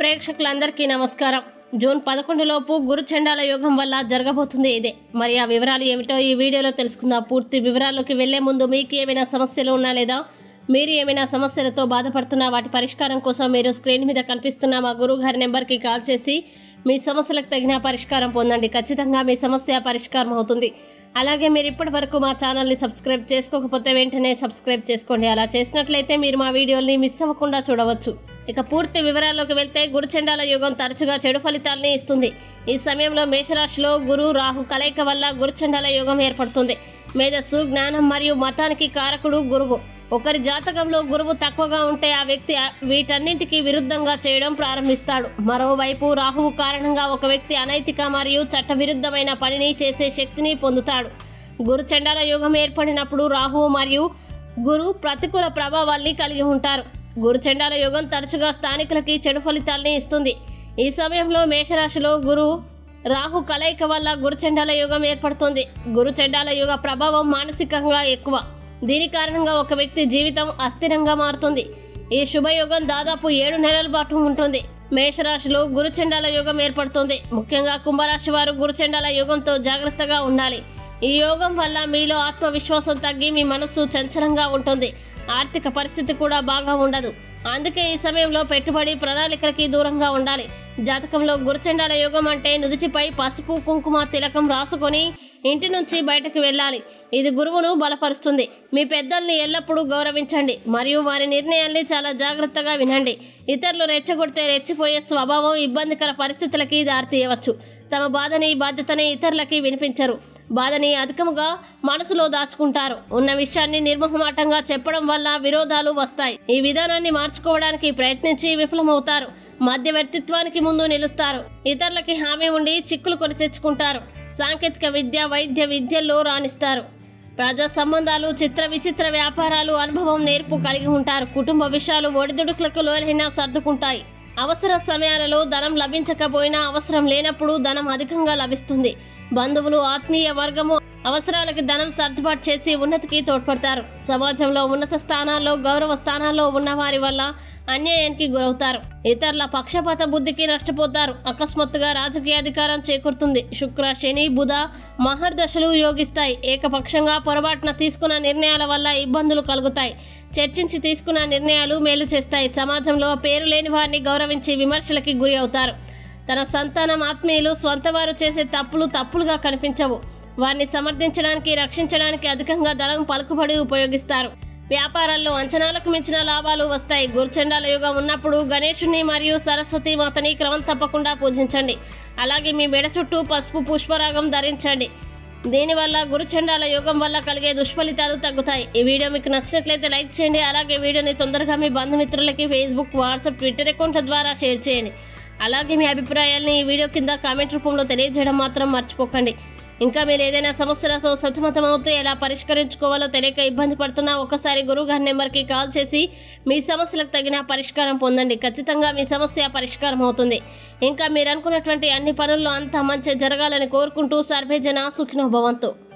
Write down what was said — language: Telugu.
ప్రేక్షకులందరికీ నమస్కారం జూన్ పదకొండు లోపు గురు చండాల యోగం వల్ల జరగబోతుంది ఇదే మరి ఆ వివరాలు ఏమిటో ఈ వీడియోలో తెలుసుకుందాం పూర్తి వివరాల్లోకి వెళ్లే ముందు మీకు ఏమైనా సమస్యలు ఉన్నా లేదా మీరు ఏమైనా సమస్యలతో బాధపడుతున్నా వాటి పరిష్కారం కోసం మీరు స్క్రీన్ మీద కనిపిస్తున్న మా గురువు గారి నెంబర్కి కాల్ చేసి మీ సమస్యలకు తగిన పరిష్కారం పొందండి ఖచ్చితంగా మీ సమస్య పరిష్కారం అవుతుంది అలాగే మీరు ఇప్పటి వరకు మా ఛానల్ని సబ్స్క్రైబ్ చేసుకోకపోతే వెంటనే సబ్స్క్రైబ్ చేసుకోండి అలా చేసినట్లయితే మీరు మా వీడియోల్ని మిస్ అవ్వకుండా చూడవచ్చు ఇక పూర్తి వివరాల్లోకి వెళ్తే గురుచండాల యుగం తరచుగా చెడు ఫలితాల్ని ఇస్తుంది ఈ సమయంలో మేషరాశిలో గురు రాహు కలయిక వల్ల గురుచండాల యుగం ఏర్పడుతుంది మేధస్సు జ్ఞానం మరియు మతానికి కారకుడు గురువు ఒకరి జాతకంలో గురువు తక్కువగా ఉంటే ఆ వ్యక్తి ఆ- వీటన్నింటికి విరుద్ధంగా చేయడం ప్రారంభిస్తాడు మరోవైపు రాహువు కారణంగా ఒక వ్యక్తి అనైతిక మరియు చట్టవిరుద్ధమైన పనిని చేసే శక్తిని పొందుతాడు గురు చండాల యుగం ఏర్పడినప్పుడు రాహువు మరియు గురు ప్రతికూల ప్రభావాల్ని కలిగి ఉంటారు గురు చండాల యుగం తరచుగా స్థానికులకి చెడు ఫలితాల్ని ఇస్తుంది ఈ సమయంలో మేషరాశిలో గురు రాహు కలయిక వల్ల గురుచండాల యుగం ఏర్పడుతుంది గురుచండాల యుగ ప్రభావం మానసికంగా ఎక్కువ దీని కారణంగా ఒక వ్యక్తి జీవితం అస్థిరంగా మారుతుంది ఈ శుభయోగం దాదాపు ఏడు నెలల పాటు ఉంటుంది మేషరాశిలో గురుచండాల యుగం ఏర్పడుతుంది ముఖ్యంగా కుంభరాశి వారు గురుచండాల యుగంతో జాగ్రత్తగా ఉండాలి ఈ యోగం వల్ల మీలో ఆత్మవిశ్వాసం తగ్గి మీ మనస్సు చంచలంగా ఉంటుంది ఆర్థిక పరిస్థితి కూడా బాగా ఉండదు అందుకే ఈ సమయంలో పెట్టుబడి ప్రణాళికలకి దూరంగా ఉండాలి జాతకంలో గురుచండాల యోగం అంటే నుదుటిపై పసుపు కుంకుమ తిలకం రాసుకొని ఇంటి నుంచి బయటకు వెళ్ళాలి ఇది గురువును బలపరుస్తుంది మీ పెద్దల్ని ఎల్లప్పుడూ గౌరవించండి మరియు వారి నిర్ణయాల్ని చాలా జాగ్రత్తగా వినండి ఇతరులు రెచ్చగొడితే రెచ్చిపోయే స్వభావం ఇబ్బందికర పరిస్థితులకి దారితీయవచ్చు తమ బాధని బాధ్యతని ఇతరులకి వినిపించరు బాధని అధికముగా మనసులో దాచుకుంటారు ఉన్న విషయాన్ని నిర్మోహమాటంగా చెప్పడం వల్ల విరోధాలు వస్తాయి ఈ విధానాన్ని మార్చుకోవడానికి ప్రయత్నించి విఫలమవుతారు మధ్యవర్తిత్వానికి ముందు నిలుస్తారు ఇతరులకి హామీ ఉండి చిక్కులు కొని తెచ్చుకుంటారు సాంకేతిక విద్య వైద్య విద్యల్లో రాణిస్తారు ప్రజా సంబంధాలు చిత్ర విచిత్ర వ్యాపారాలు అనుభవం నేర్పు కలిగి ఉంటారు కుటుంబ విషయాలు ఒడిదుడుకులకు లోనైనా సర్దుకుంటాయి అవసర సమయాలలో ధనం లభించకపోయినా అవసరం లేనప్పుడు ధనం అధికంగా లభిస్తుంది బంధువులు ఆత్మీయ వర్గము అవసరాలకి ధనం సర్దుబాటు చేసి ఉన్నతికి తోడ్పడతారు సమాజంలో ఉన్నత స్థానాల్లో గౌరవ స్థానాల్లో ఉన్న వారి వల్ల అన్యాయానికి గురవుతారు ఇతరుల పక్షపాత బుద్ధికి నష్టపోతారు అకస్మాత్తుగా రాజకీయ అధికారం చేకూరుతుంది శుక్ర శని బుధ మహర్దశలు యోగిస్తాయి ఏకపక్షంగా పొరపాటున తీసుకున్న నిర్ణయాల వల్ల ఇబ్బందులు కలుగుతాయి చర్చించి తీసుకున్న నిర్ణయాలు మేలు చేస్తాయి సమాజంలో పేరు లేని వారిని గౌరవించి విమర్శలకి గురి అవుతారు తన సంతానం ఆత్మీయులు స్వంతవారు చేసే తప్పులు తప్పులుగా కనిపించవు వారిని సమర్థించడానికి రక్షించడానికి అధికంగా ధనం పలుకుబడి ఉపయోగిస్తారు వ్యాపారాల్లో అంచనాలకు మించిన లాభాలు వస్తాయి గురుచండాల యుగం ఉన్నప్పుడు గణేశుని మరియు సరస్వతి మాతని క్రమం తప్పకుండా పూజించండి అలాగే మీ మెడ చుట్టూ పసుపు పుష్పరాగం ధరించండి దీనివల్ల గురుచండాల యోగం వల్ల కలిగే దుష్ఫలితాలు తగ్గుతాయి ఈ వీడియో మీకు నచ్చినట్లయితే లైక్ చేయండి అలాగే వీడియోని తొందరగా మీ బంధుమిత్రులకి ఫేస్బుక్ వాట్సాప్ ట్విట్టర్ అకౌంట్ ద్వారా షేర్ చేయండి అలాగే మీ అభిప్రాయాల్ని ఈ వీడియో కింద కామెంట్ రూపంలో తెలియజేయడం మాత్రం మర్చిపోకండి ఇంకా మీరు ఏదైనా సమస్యలతో సతమతమవుతూ ఎలా పరిష్కరించుకోవాలో తెలియక ఇబ్బంది పడుతున్నా ఒకసారి గురువు గారి నెంబర్కి కాల్ చేసి మీ సమస్యలకు తగిన పరిష్కారం పొందండి ఖచ్చితంగా మీ సమస్య పరిష్కారం అవుతుంది ఇంకా మీరు అనుకున్నటువంటి అన్ని పనుల్లో అంతా మంచి జరగాలని కోరుకుంటూ సర్వేజన సుఖినో భవంతు